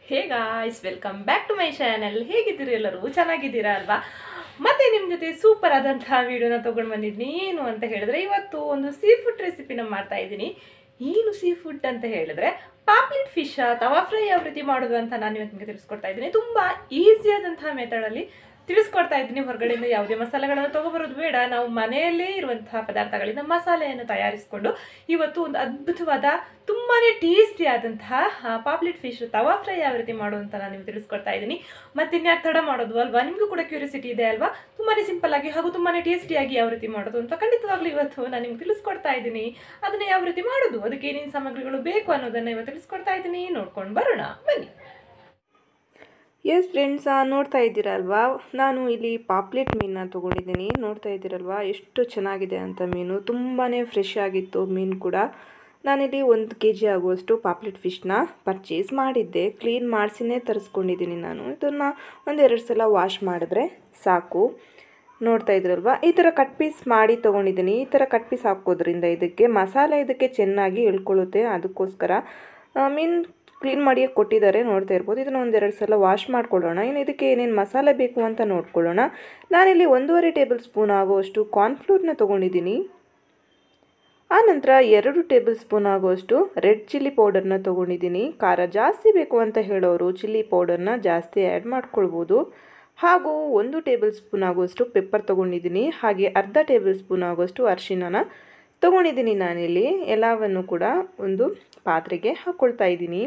hey guys welcome back to my channel ಹೇಗಿದ್ದೀರಿ ಎಲ್ಲರೂ ಚೆನ್ನಾಗಿದ್ದೀರಾ ಅಲ್ವಾ ಮತ್ತೆ ನಿಮ್ಮ ಜೊತೆ ಸೂಪರ್ ಆದಂತಹ ವಿಡಿಯೋನ ತೊಗೊಂಡು ಬಂದಿದ್ದೀನಿ ಏನು ಅಂತ ಹೇಳಿದ್ರೆ ಇವತ್ತು ಒಂದು ಸೀ ಫುಡ್ ರೆಸಿಪಿನ ಮಾಡ್ತಾ ಇದ್ದೀನಿ ಏನು ಸೀ ಫುಡ್ ಅಂತ ಹೇಳಿದ್ರೆ ಪಾಪ್ಲೆಟ್ ಫಿಶ್ ತವಾ ಫ್ರೈ ಯಾವ ರೀತಿ ಮಾಡೋದು ಅಂತ ನಾನು ಇವತ್ತು ನಿಮಗೆ ತಿಳಿಸ್ಕೊಡ್ತಾ ಇದ್ದೀನಿ ತುಂಬ ಈಸಿಯಾದಂತಹ ಮೆಥಡಲ್ಲಿ ತಿಳಿಸ್ಕೊಡ್ತಾ ಇದ್ದೀನಿ ಹೊರಗಡೆಯಿಂದ ಯಾವುದೇ ಮಸಾಲೆಗಳನ್ನು ತೊಗೊಬರೋದು ಬೇಡ ನಾವು ಮನೆಯಲ್ಲೇ ಇರುವಂತಹ ಪದಾರ್ಥಗಳಿಂದ ಮಸಾಲೆಯನ್ನು ತಯಾರಿಸಿಕೊಂಡು ಇವತ್ತು ಒಂದು ಅದ್ಭುತವಾದ ತುಂಬಾ ಟೇಸ್ಟಿ ಆದಂತಹ ಪಾಪ್ಲೆಟ್ ಫಿಶ್ ತವಾ ಫ್ರೈ ಯಾವ ರೀತಿ ಮಾಡೋದು ಅಂತ ನಾನು ನಿಮ್ಗೆ ತಿಳಿಸ್ಕೊಡ್ತಾ ಇದ್ದೀನಿ ಮತ್ತೆ ಇನ್ಯಾಕೆ ತಡ ಮಾಡೋದು ಅಲ್ವಾ ನಿಮಗೂ ಕೂಡ ಕ್ಯೂರಿಯಾಸಿಟಿ ಇದೆ ಅಲ್ವಾ ತುಂಬಾ ಸಿಂಪಲ್ ಆಗಿ ಹಾಗೂ ತುಂಬಾ ಟೇಸ್ಟಿಯಾಗಿ ಯಾವ ರೀತಿ ಮಾಡೋದು ಅಂತ ಖಂಡಿತವಾಗ್ಲೂ ಇವತ್ತು ನಾನು ನಿಮ್ಗೆ ತಿಳಿಸ್ಕೊಡ್ತಾ ಇದ್ದೀನಿ ಅದನ್ನು ಯಾವ ರೀತಿ ಮಾಡೋದು ಅದಕ್ಕೆ ಏನೇನು ಸಾಮಗ್ರಿಗಳು ಬೇಕು ಅನ್ನೋದನ್ನು ಇವತ್ತು ತಿಳಿಸ್ಕೊಡ್ತಾ ಇದ್ದೀನಿ ನೋಡ್ಕೊಂಡು ಬರೋಣ ಬನ್ನಿ ಎಸ್ ಫ್ರೆಂಡ್ಸ್ ನೋಡ್ತಾ ಇದ್ದೀರಲ್ವಾ ನಾನು ಇಲ್ಲಿ ಪಾಪ್ಲೆಟ್ ಮೀನನ್ನ ತೊಗೊಂಡಿದ್ದೀನಿ ನೋಡ್ತಾ ಇದ್ದೀರಲ್ವಾ ಎಷ್ಟು ಚೆನ್ನಾಗಿದೆ ಅಂತ ಮೀನು ತುಂಬಾ ಫ್ರೆಶ್ ಆಗಿತ್ತು ಮೀನು ಕೂಡ ನಾನಿಲ್ಲಿ ಒಂದು ಕೆ ಜಿ ಆಗುವಷ್ಟು ಪಾಪ್ಲೆಟ್ ಫಿಶ್ನ ಪರ್ಚೇಸ್ ಮಾಡಿದ್ದೆ ಕ್ಲೀನ್ ಮಾಡಿಸಿನೇ ತರಿಸ್ಕೊಂಡಿದ್ದೀನಿ ನಾನು ಇದನ್ನು ಒಂದೆರಡು ಸಲ ವಾಶ್ ಮಾಡಿದ್ರೆ ಸಾಕು ನೋಡ್ತಾ ಇದ್ರಲ್ವಾ ಈ ಥರ ಕಟ್ ಪೀಸ್ ಮಾಡಿ ತೊಗೊಂಡಿದ್ದೀನಿ ಈ ಥರ ಕಟ್ ಪೀಸ್ ಹಾಕೋದ್ರಿಂದ ಇದಕ್ಕೆ ಮಸಾಲೆ ಇದಕ್ಕೆ ಚೆನ್ನಾಗಿ ಇಳ್ಕೊಳ್ಳುತ್ತೆ ಅದಕ್ಕೋಸ್ಕರ ಮೀನು ಕ್ಲೀನ್ ಮಾಡಿ ಕೊಟ್ಟಿದ್ದಾರೆ ನೋಡ್ತಾ ಇರ್ಬೋದು ಇದನ್ನು ಒಂದೆರಡು ಸಲ ವಾಶ್ ಮಾಡ್ಕೊಳ್ಳೋಣ ಇನ್ನು ಇದಕ್ಕೆ ಏನೇನು ಮಸಾಲೆ ಬೇಕು ಅಂತ ನೋಡ್ಕೊಳ್ಳೋಣ ನಾನಿಲ್ಲಿ ಒಂದೂವರೆ ಟೇಬಲ್ ಸ್ಪೂನ್ ಆಗುವಷ್ಟು ಕಾರ್ನ್ಫ್ಲೋರ್ನ ತೊಗೊಂಡಿದ್ದೀನಿ ಆನಂತರ ಎರಡು ಟೇಬಲ್ ಸ್ಪೂನ್ ಆಗುವಷ್ಟು ರೆಡ್ ಚಿಲ್ಲಿ ಪೌಡರ್ನ ತೊಗೊಂಡಿದ್ದೀನಿ ಖಾರ ಜಾಸ್ತಿ ಬೇಕು ಅಂತ ಹೇಳೋರು ಚಿಲ್ಲಿ ಪೌಡರ್ನ ಜಾಸ್ತಿ ಆ್ಯಡ್ ಮಾಡ್ಕೊಳ್ಬೋದು ಹಾಗೂ ಒಂದು ಟೇಬಲ್ ಸ್ಪೂನ್ ಆಗುವಷ್ಟು ಪೆಪ್ಪರ್ ತೊಗೊಂಡಿದ್ದೀನಿ ಹಾಗೆ ಅರ್ಧ ಟೇಬಲ್ ಸ್ಪೂನ್ ಆಗುವಷ್ಟು ಅರಿಶಿಣನ ತೊಗೊಂಡಿದ್ದೀನಿ ನಾನಿಲ್ಲಿ ಎಲ್ಲವನ್ನು ಕೂಡ ಒಂದು ಪಾತ್ರೆಗೆ ಹಾಕ್ಕೊಳ್ತಾ ಇದ್ದೀನಿ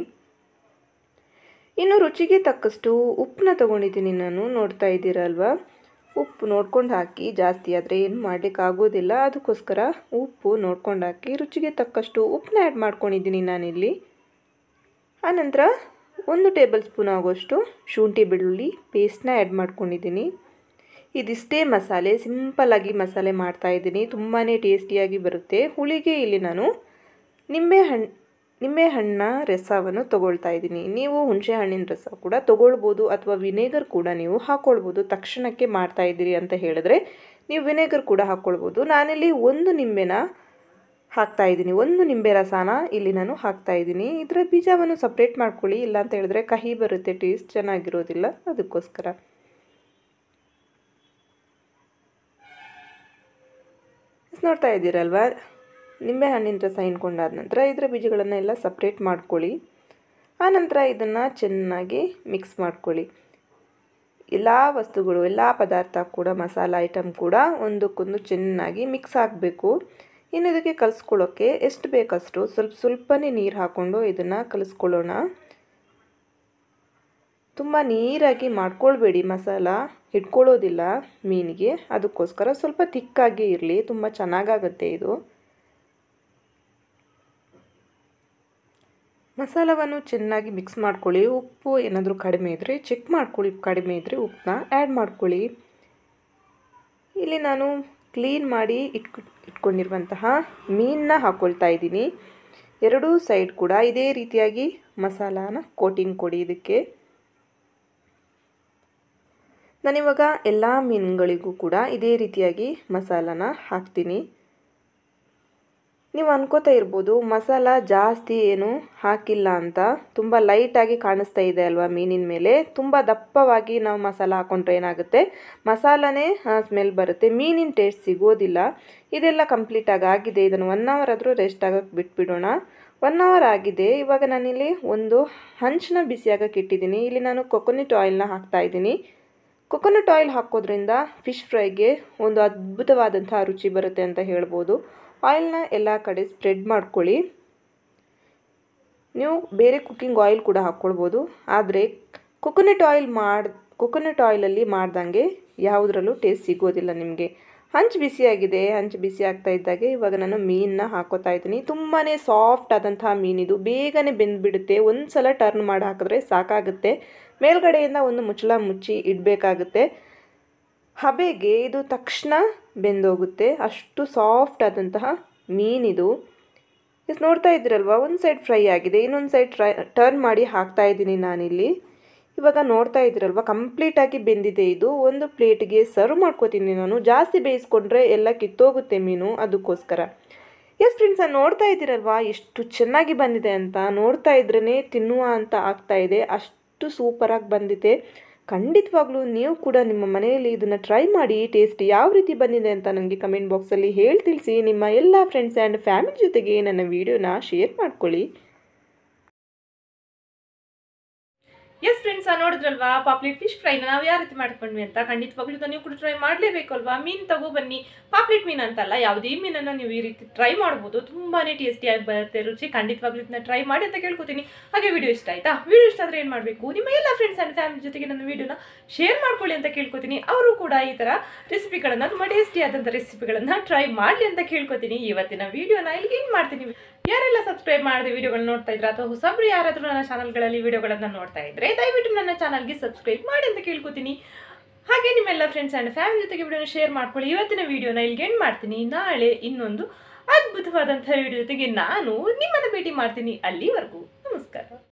ಇನ್ನು ರುಚಿಗೆ ತಕ್ಕಷ್ಟು ಉಪ್ಪನ್ನ ತೊಗೊಂಡಿದ್ದೀನಿ ನಾನು ನೋಡ್ತಾ ಇದ್ದೀರಲ್ವಾ ಉಪ್ಪು ನೋಡ್ಕೊಂಡು ಹಾಕಿ ಜಾಸ್ತಿ ಆದರೆ ಏನು ಮಾಡಲಿಕ್ಕಾಗೋದಿಲ್ಲ ಅದಕ್ಕೋಸ್ಕರ ಉಪ್ಪು ನೋಡ್ಕೊಂಡು ಹಾಕಿ ರುಚಿಗೆ ತಕ್ಕಷ್ಟು ಉಪ್ಪನ್ನ ಆ್ಯಡ್ ಮಾಡ್ಕೊಂಡಿದ್ದೀನಿ ನಾನಿಲ್ಲಿ ಆನಂತರ ಒಂದು ಟೇಬಲ್ ಸ್ಪೂನ್ ಆಗೋಷ್ಟು ಶುಂಠಿ ಬೆಳ್ಳುಳ್ಳಿ ಪೇಸ್ಟ್ನ ಆ್ಯಡ್ ಮಾಡ್ಕೊಂಡಿದ್ದೀನಿ ಇದಿಷ್ಟೇ ಮಸಾಲೆ ಸಿಂಪಲ್ಲಾಗಿ ಮಸಾಲೆ ಮಾಡ್ತಾಯಿದ್ದೀನಿ ತುಂಬಾ ಟೇಸ್ಟಿಯಾಗಿ ಬರುತ್ತೆ ಹುಳಿಗೆ ಇಲ್ಲಿ ನಾನು ನಿಂಬೆ ಹಣ್ಣು ನಿಂಬೆ ಹಣ್ಣಿನ ರಸವನ್ನು ತೊಗೊಳ್ತಾ ಇದ್ದೀನಿ ನೀವು ಹುಣಸೆ ಹಣ್ಣಿನ ರಸ ಕೂಡ ತೊಗೊಳ್ಬೋದು ಅಥವಾ ವಿನೇಗರ್ ಕೂಡ ನೀವು ಹಾಕ್ಕೊಳ್ಬೋದು ತಕ್ಷಣಕ್ಕೆ ಮಾಡ್ತಾ ಇದ್ದೀರಿ ಅಂತ ಹೇಳಿದ್ರೆ ನೀವು ವಿನೇಗರ್ ಕೂಡ ಹಾಕ್ಕೊಳ್ಬೋದು ನಾನಿಲ್ಲಿ ಒಂದು ನಿಂಬೆನ ಹಾಕ್ತಾ ಇದ್ದೀನಿ ಒಂದು ನಿಂಬೆ ರಸನ ಇಲ್ಲಿ ನಾನು ಹಾಕ್ತಾ ಇದ್ದೀನಿ ಇದರ ಬೀಜವನ್ನು ಸಪ್ರೇಟ್ ಮಾಡ್ಕೊಳ್ಳಿ ಇಲ್ಲ ಅಂತ ಹೇಳಿದ್ರೆ ಕಹಿ ಬರುತ್ತೆ ಟೇಸ್ಟ್ ಚೆನ್ನಾಗಿರೋದಿಲ್ಲ ಅದಕ್ಕೋಸ್ಕರ ನೋಡ್ತಾ ಇದ್ದೀರಲ್ವಾ ನಿಂಬೆಹಣ್ಣಿನ ರಸ ಹಿಂಡ್ಕೊಂಡಾದ ನಂತರ ಇದರ ಬೀಜಗಳನ್ನು ಎಲ್ಲ ಸಪ್ರೇಟ್ ಮಾಡ್ಕೊಳ್ಳಿ ಆನಂತರ ಇದನ್ನು ಚೆನ್ನಾಗಿ ಮಿಕ್ಸ್ ಮಾಡ್ಕೊಳ್ಳಿ ಎಲ್ಲ ವಸ್ತುಗಳು ಎಲ್ಲ ಪದಾರ್ಥ ಕೂಡ ಮಸಾಲ ಐಟಮ್ ಕೂಡ ಒಂದಕ್ಕೊಂದು ಚೆನ್ನಾಗಿ ಮಿಕ್ಸ್ ಆಗಬೇಕು ಇನ್ನು ಇದಕ್ಕೆ ಕಲಿಸ್ಕೊಳ್ಳೋಕ್ಕೆ ಎಷ್ಟು ಬೇಕಷ್ಟು ಸ್ವಲ್ಪ ಸ್ವಲ್ಪನೇ ನೀರು ಹಾಕ್ಕೊಂಡು ಇದನ್ನು ಕಲಿಸ್ಕೊಳ್ಳೋಣ ತುಂಬ ನೀರಾಗಿ ಮಾಡ್ಕೊಳ್ಬೇಡಿ ಮಸಾಲ ಹಿಡ್ಕೊಳ್ಳೋದಿಲ್ಲ ಮೀನಿಗೆ ಅದಕ್ಕೋಸ್ಕರ ಸ್ವಲ್ಪ ತಿಕ್ಕಾಗಿ ಇರಲಿ ತುಂಬ ಚೆನ್ನಾಗಾಗುತ್ತೆ ಇದು ಮಸಾಲವನ್ನು ಚೆನ್ನಾಗಿ ಮಿಕ್ಸ್ ಮಾಡ್ಕೊಳ್ಳಿ ಉಪ್ಪು ಏನಾದರೂ ಕಡಿಮೆ ಇದ್ದರೆ ಚೆಕ್ ಮಾಡ್ಕೊಳ್ಳಿ ಕಡಿಮೆ ಇದ್ದರೆ ಉಪ್ಪನ್ನ ಆ್ಯಡ್ ಮಾಡ್ಕೊಳ್ಳಿ ಇಲ್ಲಿ ನಾನು ಕ್ಲೀನ್ ಮಾಡಿ ಇಟ್ಕೊ ಇಟ್ಕೊಂಡಿರುವಂತಹ ಮೀನನ್ನ ಹಾಕ್ಕೊಳ್ತಾ ಇದ್ದೀನಿ ಎರಡೂ ಸೈಡ್ ಕೂಡ ಇದೇ ರೀತಿಯಾಗಿ ಮಸಾಲಾನ ಕೋಟಿಂಗ್ ಕೊಡಿ ಇದಕ್ಕೆ ನಾನಿವಾಗ ಎಲ್ಲ ಮೀನುಗಳಿಗೂ ಕೂಡ ಇದೇ ರೀತಿಯಾಗಿ ಮಸಾಲಾನ ಹಾಕ್ತೀನಿ ನೀವು ಅನ್ಕೋತಾ ಇರ್ಬೋದು ಮಸಾಲ ಜಾಸ್ತಿ ಏನು ಹಾಕಿಲ್ಲ ಅಂತ ತುಂಬ ಲೈಟಾಗಿ ಕಾಣಿಸ್ತಾ ಇದೆ ಅಲ್ವಾ ಮೀನಿನ ಮೇಲೆ ತುಂಬ ದಪ್ಪವಾಗಿ ನಾವು ಮಸಾಲ ಹಾಕ್ಕೊಂಡ್ರೆ ಏನಾಗುತ್ತೆ ಮಸಾಲನೇ ಸ್ಮೆಲ್ ಬರುತ್ತೆ ಮೀನಿನ ಟೇಸ್ಟ್ ಸಿಗೋದಿಲ್ಲ ಇದೆಲ್ಲ ಕಂಪ್ಲೀಟಾಗಿ ಆಗಿದೆ ಇದನ್ನು ಒನ್ ಅವರ್ ಆದರೂ ರೆಸ್ಟ್ ಆಗೋಕ್ಕೆ ಬಿಟ್ಬಿಡೋಣ ಒನ್ ಅವರ್ ಆಗಿದೆ ಇವಾಗ ನಾನಿಲ್ಲಿ ಒಂದು ಹಂಚನ್ನ ಬಿಸಿಯಾಗಕ್ಕೆ ಇಟ್ಟಿದ್ದೀನಿ ಇಲ್ಲಿ ನಾನು ಕೊಕೊನಟ್ ಆಯಿಲ್ನ ಹಾಕ್ತಾ ಇದ್ದೀನಿ ಕೊಕೊನಟ್ ಆಯಿಲ್ ಹಾಕೋದ್ರಿಂದ ಫಿಶ್ ಫ್ರೈಗೆ ಒಂದು ಅದ್ಭುತವಾದಂಥ ರುಚಿ ಬರುತ್ತೆ ಅಂತ ಹೇಳ್ಬೋದು ಆಯಿಲ್ನ ಎಲ್ಲ ಕಡೆ ಸ್ಪ್ರೆಡ್ ಮಾಡ್ಕೊಳ್ಳಿ ನೀವು ಬೇರೆ ಕುಕ್ಕಿಂಗ್ ಆಯಿಲ್ ಕೂಡ ಹಾಕ್ಕೊಳ್ಬೋದು ಆದರೆ ಕೊಕೊನಟ್ ಆಯಿಲ್ ಮಾಡಿ ಕೊಕೊನಟ್ ಆಯಿಲಲ್ಲಿ ಮಾಡ್ದಂಗೆ ಯಾವುದರಲ್ಲೂ ಟೇಸ್ಟ್ ಸಿಗೋದಿಲ್ಲ ನಿಮಗೆ ಹಂಚು ಬಿಸಿಯಾಗಿದೆ ಹಂಚು ಬಿಸಿ ಆಗ್ತಾ ಇದ್ದಾಗೆ ಇವಾಗ ನಾನು ಮೀನನ್ನ ಹಾಕೋತಾ ಇದ್ದೀನಿ ತುಂಬಾ ಸಾಫ್ಟ್ ಆದಂತಹ ಮೀನಿದು ಬೇಗನೆ ಬೆಂದುಬಿಡುತ್ತೆ ಒಂದು ಸಲ ಟರ್ನ್ ಮಾಡಿ ಹಾಕಿದ್ರೆ ಸಾಕಾಗುತ್ತೆ ಮೇಲ್ಗಡೆಯಿಂದ ಒಂದು ಮುಚ್ಚಳ ಮುಚ್ಚಿ ಇಡಬೇಕಾಗುತ್ತೆ ಹಬೆಗೆ ಇದು ತಕ್ಷಣ ಬೆಂದೋಗುತ್ತೆ ಅಷ್ಟು ಸಾಫ್ಟ್ ಆದಂತಹ ಮೀನಿದು ಇಸ್ ನೋಡ್ತಾ ಇದ್ದೀರಲ್ವ ಒಂದು ಸೈಡ್ ಫ್ರೈ ಆಗಿದೆ ಇನ್ನೊಂದು ಸೈಡ್ ಟ್ರೈ ಟರ್ನ್ ಮಾಡಿ ಹಾಕ್ತಾ ಇದ್ದೀನಿ ನಾನಿಲ್ಲಿ ಇವಾಗ ನೋಡ್ತಾ ಇದ್ದೀರಲ್ವ ಕಂಪ್ಲೀಟಾಗಿ ಬೆಂದಿದೆ ಇದು ಒಂದು ಪ್ಲೇಟ್ಗೆ ಸರ್ವ್ ಮಾಡ್ಕೋತೀನಿ ನಾನು ಜಾಸ್ತಿ ಬೇಯಿಸ್ಕೊಂಡ್ರೆ ಎಲ್ಲ ಕಿತ್ತೋಗುತ್ತೆ ಮೀನು ಅದಕ್ಕೋಸ್ಕರ ಎಸ್ ಫ್ರೆಂಡ್ಸ್ ನೋಡ್ತಾ ಇದ್ದೀರಲ್ವಾ ಎಷ್ಟು ಚೆನ್ನಾಗಿ ಬಂದಿದೆ ಅಂತ ನೋಡ್ತಾ ಇದ್ರೇ ತಿನ್ನುವ ಅಂತ ಆಗ್ತಾ ಇದೆ ಅಷ್ಟು ಅಷ್ಟು ಸೂಪರಾಗಿ ಬಂದಿದೆ ಖಂಡಿತವಾಗ್ಲೂ ನೀವು ಕೂಡ ನಿಮ್ಮ ಮನೆಯಲ್ಲಿ ಇದನ್ನು ಟ್ರೈ ಮಾಡಿ ಟೇಸ್ಟ್ ಯಾವ ರೀತಿ ಬಂದಿದೆ ಅಂತ ನನಗೆ ಕಮೆಂಟ್ ಬಾಕ್ಸಲ್ಲಿ ಹೇಳಿ ತಿಳಿಸಿ ನಿಮ್ಮ ಎಲ್ಲ ಫ್ರೆಂಡ್ಸ್ ಆ್ಯಂಡ್ ಫ್ಯಾಮಿಲಿ ಜೊತೆಗೆ ನನ್ನ ವಿಡಿಯೋನ ಶೇರ್ ಮಾಡ್ಕೊಳ್ಳಿ ಎಸ್ ಫ್ರೆಂಡ್ಸ್ ನೋಡಿದ್ರಲ್ವಾ ಪಾಪ್ಲೆಟ್ ಫಿಶ್ ಫ್ರೈನ ನಾವು ಯಾವ ರೀತಿ ಮಾಡ್ಕೊಂಡ್ವಿ ಅಂತ ಖಂಡಿತವಾಗ್ಲೂ ಇದನ್ನ ನೀವು ಕೂಡ ಟ್ರೈ ಮಾಡಲೇಬೇಕು ಅಲ್ವಾ ಮೀನು ತಗೋ ಬನ್ನಿ ಪಾಪ್ಲೆಟ್ ಮೀನು ಅಂತಲ್ಲ ಯಾವುದೇ ಮೀನನ್ನು ನೀವು ಈ ರೀತಿ ಟ್ರೈ ಮಾಡ್ಬೋದು ತುಂಬಾ ಟೇಸ್ಟಿಯಾಗಿ ಬರುತ್ತೆ ರುಚಿ ಖಂಡಿತವಾಗ್ಲೂ ಇದನ್ನ ಟ್ರೈ ಮಾಡಿ ಅಂತ ಕೇಳ್ಕೊತೀನಿ ಹಾಗೆ ವಿಡಿಯೋ ಇಷ್ಟ ಆಯ್ತಾ ವಿಡಿಯೋ ಇಷ್ಟ ಆದರೆ ಏನು ಮಾಡಬೇಕು ನಿಮ್ಮ ಎಲ್ಲ ಫ್ರೆಂಡ್ಸ್ ಆ್ಯಂಡ್ ಫ್ಯಾಮಿಲಿ ಜೊತೆಗೆ ನನ್ನ ವಿಡಿಯೋನ ಶೇರ್ ಮಾಡ್ಕೊಳ್ಳಿ ಅಂತ ಕೇಳ್ಕೊತೀನಿ ಅವರು ಕೂಡ ಈ ಥರ ರೆಸಿಪಿಗಳನ್ನು ತುಂಬ ಟೇಸ್ಟಿ ಆದಂಥ ರೆಸಿಪಿಗಳನ್ನು ಟ್ರೈ ಮಾಡಲಿ ಅಂತ ಕೇಳ್ಕೊತೀನಿ ಇವತ್ತಿನ ವಿಡಿಯೋನ ಇಲ್ಲಿಗೆ ಏನು ಮಾಡ್ತೀನಿ ಯಾರೆಲ್ಲ ಸಬ್ಸ್ಕ್ರೈಬ್ ಮಾಡದೆ ವಿಡಿಯೋಗಳನ್ನ ನೋಡ್ತಾ ಇದ್ರೆ ಅಥವಾ ಹೊಸಬ್ರು ಯಾರಾದರೂ ನನ್ನ ಚಾನಲ್ಗಳಲ್ಲಿ ವಿಡಿಯೋಗಳನ್ನು ನೋಡ್ತಾ ಇದ್ರೆ ದಯವಿಟ್ಟು ನನ್ನ ಚಾನಲ್ಗೆ ಸಬ್ಸ್ಕ್ರೈಬ್ ಮಾಡಿ ಅಂತ ಕೇಳ್ಕೊತೀನಿ ಹಾಗೆ ನಿಮ್ಮೆಲ್ಲ ಫ್ರೆಂಡ್ಸ್ ಆ್ಯಂಡ್ ಫ್ಯಾಮಿಲಿ ಜೊತೆಗೆ ವಿಡಿಯೋನ ಶೇರ್ ಮಾಡ್ಕೊಳ್ಳಿ ಇವತ್ತಿನ ವಿಡಿಯೋನ ಇಲ್ಲಿಗೆ ಎಂಡ್ ಮಾಡ್ತೀನಿ ನಾಳೆ ಇನ್ನೊಂದು ಅದ್ಭುತವಾದಂಥ ವಿಡಿಯೋ ಜೊತೆಗೆ ನಾನು ನಿಮ್ಮನ್ನು ಭೇಟಿ ಮಾಡ್ತೀನಿ ಅಲ್ಲಿವರೆಗೂ ನಮಸ್ಕಾರ